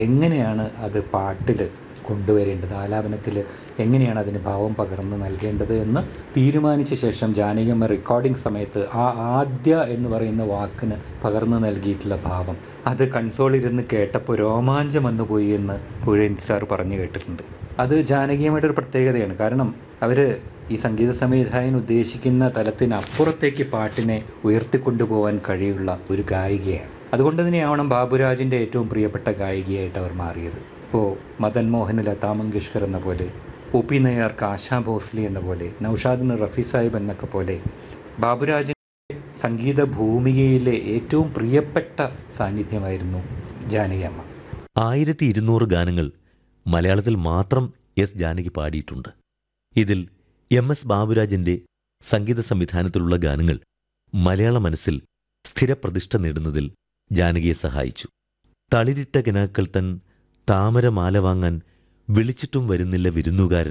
എങ്ങനെയാണ് അത് പാട്ടിൽ കൊണ്ടുവരേണ്ടത് ആലാപനത്തിൽ എങ്ങനെയാണ് അതിന് ഭാവം പകർന്ന് നൽകേണ്ടത് എന്ന് തീരുമാനിച്ച ശേഷം ജാനകിയമ്മ റെക്കോർഡിംഗ് സമയത്ത് ആ ആദ്യ എന്ന് പറയുന്ന വാക്കിന് പകർന്നു നൽകിയിട്ടുള്ള ഭാവം അത് കൺസോളിരുന്ന് കേട്ടപ്പോൾ രോമാഞ്ചം വന്നു പോയി എന്ന് പുഴയൻ സാർ പറഞ്ഞു കേട്ടിട്ടുണ്ട് അത് ജാനകിയമ്മയുടെ ഒരു പ്രത്യേകതയാണ് കാരണം അവർ ഈ സംഗീത സംവിധായകൻ ഉദ്ദേശിക്കുന്ന തലത്തിനപ്പുറത്തേക്ക് പാട്ടിനെ ഉയർത്തിക്കൊണ്ടുപോകാൻ കഴിയുള്ള ഒരു ഗായികയാണ് അതുകൊണ്ട് തന്നെയാവണം ബാബുരാജിൻ്റെ ഏറ്റവും പ്രിയപ്പെട്ട ഗായികയായിട്ട് അവർ മാറിയത് ഇപ്പോൾ മദൻ മോഹന് ലതാ മങ്കേഷ്കർ എന്ന പോലെ ഒ പി നയ്യാർക്ക് ആശാ ഭോസ്ലെ എന്ന പോലെ നൌഷാദിന് റഫി സാഹിബ് എന്നൊക്കെ പോലെ ബാബുരാജിൻ്റെ സംഗീത ഭൂമികയിലെ ഏറ്റവും പ്രിയപ്പെട്ട സാന്നിധ്യമായിരുന്നു ജാനകിയമ്മ ആയിരത്തി ഇരുന്നൂറ് ഗാനങ്ങൾ മലയാളത്തിൽ മാത്രം എസ് ജാനകി പാടിയിട്ടുണ്ട് ഇതിൽ എം എസ് ബാബുരാജിന്റെ സംഗീത സംവിധാനത്തിലുള്ള ഗാനങ്ങൾ മലയാള മനസ്സിൽ സ്ഥിരപ്രതിഷ്ഠ നേടുന്നതിൽ ജാനകിയെ സഹായിച്ചു തളിരിട്ട കിനാക്കൾ തൻ താമരമാല വാങ്ങാൻ വിളിച്ചിട്ടും വരുന്നില്ല വിരുന്നുകാരൻ